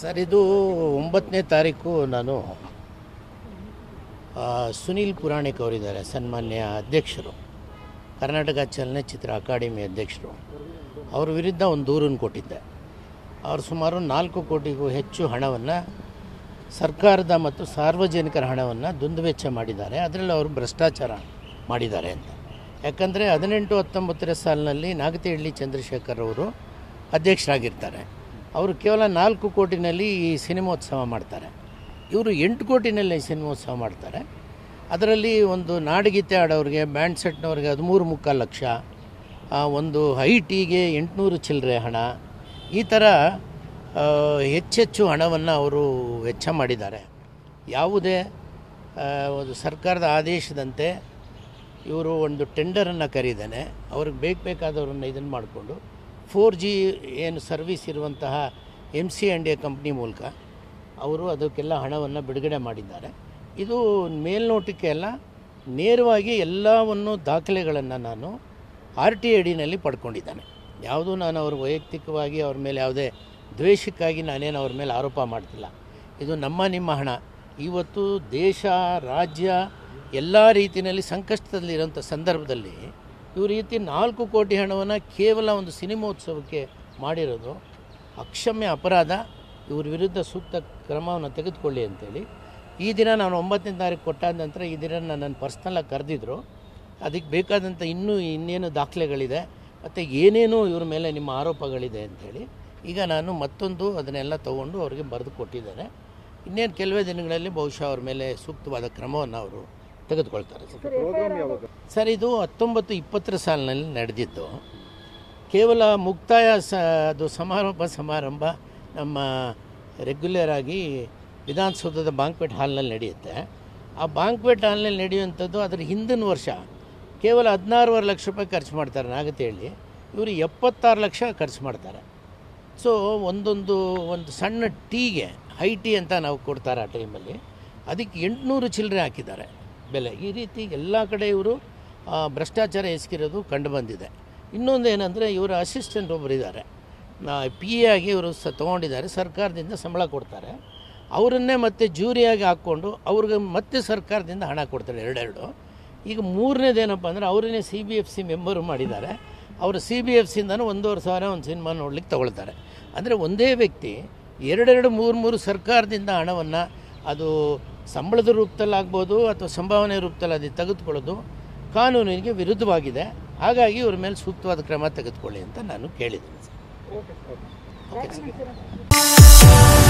sir ಇದು ಒಂಬತ್ತನೇ ತಾರೀಕು ನಾನು ಆ, ಸುನೀಲ್ ಪುರಾಣಿಕ್ ಅವರಿದ್ದಾರೆ ಸನ್ಮಾನ್ಯ ಅಧ್ಯಕ್ಷರು ಕರ್ನಾಟಕ ಚಲನಚಿತ್ರ ಅಕಾಡೆಮಿ ಅಧ್ಯಕ್ಷರು ಅವ್ರ ವಿರುದ್ಧ ಒಂದು ದೂರನ್ನು ಕೊಟ್ಟಿದ್ದೆ ಅವರು ಸುಮಾರು ನಾಲ್ಕು ಕೋಟಿಗೂ ಹೆಚ್ಚು ಹಣವನ್ನು ಸರ್ಕಾರದ ಮತ್ತು ಸಾರ್ವಜನಿಕರ ಹಣವನ್ನು ದುಂದುವೆಚ್ಚ ಮಾಡಿದ್ದಾರೆ ಅದರಲ್ಲಿ ಅವರು ಭ್ರಷ್ಟಾಚಾರ ಮಾಡಿದ್ದಾರೆ ಅಂತ ಯಾಕಂದರೆ ಹದಿನೆಂಟು ಹತ್ತೊಂಬತ್ತರ ಸಾಲಿನಲ್ಲಿ ನಾಗತಿಹಳ್ಳಿ ಚಂದ್ರಶೇಖರ್ ಅವರು ಅಧ್ಯಕ್ಷರಾಗಿರ್ತಾರೆ ಅವರು ಕೇವಲ ನಾಲ್ಕು ಕೋಟಿನಲ್ಲಿ ಈ ಸಿನಿಮೋತ್ಸವ ಮಾಡ್ತಾರೆ ಇವರು ಎಂಟು ಕೋಟಿನಲ್ಲಿ ಈ ಸಿನಿಮೋತ್ಸವ ಮಾಡ್ತಾರೆ ಅದರಲ್ಲಿ ಒಂದು ನಾಡಗೀತೆ ಆಡೋರಿಗೆ ಬ್ಯಾಂಡ್ ಸೆಟ್ನವ್ರಿಗೆ ಹದಿಮೂರು ಮುಕ್ಕಾಲು ಲಕ್ಷ ಆ, ಒಂದು ಐ ಟಿಗೆ ಎಂಟುನೂರು ಚಿಲ್ಲರೆ ಹಣ ಈ ಥರ ಆ, ಹೆಚ್ಚೆಚ್ಚು ಹಣವನ್ನು ಅವರು ವೆಚ್ಚ ಮಾಡಿದ್ದಾರೆ ಯಾವುದೇ ಆ, ಒಂದು ಸರ್ಕಾರದ ಆದೇಶದಂತೆ ಇವರು ಒಂದು ಟೆಂಡರನ್ನು ಕರೀದಾನೆ ಅವ್ರಿಗೆ ಬೇಕು ಬೇಕಾದವ್ರನ್ನ ಇದನ್ನು ಮಾಡಿಕೊಂಡು ಫೋರ್ ಜಿ ಏನು ಸರ್ವಿಸ್ ಇರುವಂತಹ M C and A company ಮೂಲಕ ಅವರು ಅದಕ್ಕೆಲ್ಲ ಹಣವನ್ನು ಬಿಡುಗಡೆ ಮಾಡಿದ್ದಾರೆ ಇದು ಮೇಲ್ನೋಟಕ್ಕೆ ಎಲ್ಲ ನೇರವಾಗಿ ಎಲ್ಲವನ್ನು ದಾಖಲೆಗಳನ್ನು ನಾನು ಆರ್ ಟಿ ಅಡಿನಲ್ಲಿ ಪಡ್ಕೊಂಡಿದ್ದಾನೆ ಯಾವುದೂ ನಾನು ಅವ್ರ ವೈಯಕ್ತಿಕವಾಗಿ ಅವ್ರ ಮೇಲೆ ಯಾವುದೇ ದ್ವೇಷಕ್ಕಾಗಿ ನಾನೇನು ಅವ್ರ ಮೇಲೆ ಆರೋಪ ಮಾಡ್ತಿಲ್ಲ ಇದು ನಮ್ಮ ನಿಮ್ಮ ಹಣ ಇವತ್ತು ದೇಶ ರಾಜ್ಯ ಎಲ್ಲ ರೀತಿಯಲ್ಲಿ ಸಂಕಷ್ಟದಲ್ಲಿರೋಂಥ ಸಂದರ್ಭದಲ್ಲಿ ಇವ್ರ ರೀತಿ ನಾಲ್ಕು ಕೋಟಿ ಹಣವನ್ನು ಕೇವಲ ಒಂದು ಸಿನಿಮೋತ್ಸವಕ್ಕೆ ಮಾಡಿರೋದು ಅಕ್ಷಮ್ಯ ಅಪರಾಧ ಇವ್ರ ವಿರುದ್ಧ ಸೂಕ್ತ ಕ್ರಮವನ್ನು ತೆಗೆದುಕೊಳ್ಳಿ ಅಂತೇಳಿ ಈ ದಿನ ನಾನು ಒಂಬತ್ತನೇ ತಾರೀಕು ಕೊಟ್ಟಾದ ನಂತರ ಈ ದಿನ ನನ್ನ ಪರ್ಸ್ನಲಾಗಿ ಕರೆದಿದ್ರು ಅದಕ್ಕೆ ಬೇಕಾದಂಥ ಇನ್ನೂ ಇನ್ನೇನು ದಾಖಲೆಗಳಿದೆ ಮತ್ತು ಏನೇನು ಇವ್ರ ಮೇಲೆ ನಿಮ್ಮ ಆರೋಪಗಳಿದೆ ಅಂಥೇಳಿ ಈಗ ನಾನು ಮತ್ತೊಂದು ಅದನ್ನೆಲ್ಲ ತೊಗೊಂಡು ಅವ್ರಿಗೆ ಬರೆದು ಕೊಟ್ಟಿದ್ದಾರೆ ಇನ್ನೇನು ಕೆಲವೇ ದಿನಗಳಲ್ಲಿ ಬಹುಶಃ ಅವ್ರ ಮೇಲೆ ಸೂಕ್ತವಾದ ಕ್ರಮವನ್ನು ಅವರು ತೆಗೆದುಕೊಳ್ತಾರೆ ಸರ್ ಪ್ರೋಗ್ರಾಮ್ ಯಾವಾಗ ಸರ್ ಇದು ಹತ್ತೊಂಬತ್ತು ಇಪ್ಪತ್ತರ ಸಾಲಿನಲ್ಲಿ ನಡೆದಿದ್ದು ಕೇವಲ ಮುಕ್ತಾಯ ಸ ಅದು ಸಮಾರಂಭ ಸಮಾರಂಭ ನಮ್ಮ ರೆಗ್ಯುಲರ್ ಆಗಿ ವಿಧಾನಸೌಧದ ಬಾಂಕ್ವೆಟ್ ಹಾಲ್ನಲ್ಲಿ ನಡೆಯುತ್ತೆ ಆ ಬಾಂಕ್ವೆಟ್ ಹಾಲ್ನಲ್ಲಿ ನಡೆಯುವಂಥದ್ದು ಅದರ ಹಿಂದಿನ ವರ್ಷ ಕೇವಲ ಹದಿನಾರೂವರೆ ಲಕ್ಷ ರೂಪಾಯಿ ಖರ್ಚು ಮಾಡ್ತಾರೆ ನಾಗತಿಹಳ್ಳಿ ಇವರು ಎಪ್ಪತ್ತಾರು ಲಕ್ಷ ಖರ್ಚು ಮಾಡ್ತಾರೆ ಸೊ ಒಂದೊಂದು ಒಂದು ಸಣ್ಣ ಟೀಗೆ ಹೈ ಟೀ ಅಂತ ನಾವು ಕೊಡ್ತಾರೆ ಆ ಟೈಮಲ್ಲಿ ಅದಕ್ಕೆ ಎಂಟುನೂರು ಚಿಲ್ಲರೆ ಹಾಕಿದ್ದಾರೆ ಬೆಲೆ ಈ ರೀತಿ ಎಲ್ಲ ಕಡೆ ಇವರು ಆ, ಭ್ರಷ್ಟಾಚಾರ ಎಸಗಿರೋದು ಕಂಡು ಬಂದಿದೆ ಇನ್ನೊಂದು ಏನಂದರೆ ಇವರ ಅಸಿಸ್ಟೆಂಟ್ ಒಬ್ಬರು ಇದ್ದಾರೆ ಪಿ ಎ ಆಗಿ ಇವರು ಸ ತೊಗೊಂಡಿದ್ದಾರೆ ಸರ್ಕಾರದಿಂದ ಸಂಬಳ ಕೊಡ್ತಾರೆ ಅವರನ್ನೇ ಮತ್ತೆ ಜೂರಿಯಾಗಿ ಹಾಕ್ಕೊಂಡು ಅವ್ರಿಗೆ ಮತ್ತೆ ಸರ್ಕಾರದಿಂದ ಹಣ ಕೊಡ್ತಾರೆ ಎರಡೆರಡು ಈಗ ಮೂರನೇದೇನಪ್ಪ ಅಂದರೆ ಅವರನ್ನೇ C B F C member ಮಾಡಿದ್ದಾರೆ ಅವರು ಸಿ ಬಿ ಎಫ್ ಸಿಂದನೂ ಒಂದೂವರೆ ಸಾವಿರ ಒಂದು ಸಿನಿಮಾ ನೋಡ್ಲಿಕ್ಕೆ ತಗೊಳ್ತಾರೆ ಅಂದರೆ ಒಂದೇ ವ್ಯಕ್ತಿ ಎರಡೆರಡು ಮೂರು ಮೂರು ಸರ್ಕಾರದಿಂದ ಹಣವನ್ನು ಅದು ಸಂಬಳದ ರೂಪದಲ್ಲಾಗ್ಬೋದು ಅಥವಾ ಸಂಭಾವನೆ ರೂಪದಲ್ಲಿ ಅದು ತೆಗೆದುಕೊಳ್ಳೋದು ಕಾನೂನಿಗೆ ವಿರುದ್ಧವಾಗಿದೆ ಹಾಗಾಗಿ ಇವ್ರ ಮೇಲೆ ಸೂಕ್ತವಾದ ಕ್ರಮ ತೆಗೆದುಕೊಳ್ಳಿ ಅಂತ ನಾನು ಕೇಳಿದ್ದೀನಿ ಓಕೆ ಓಕೆ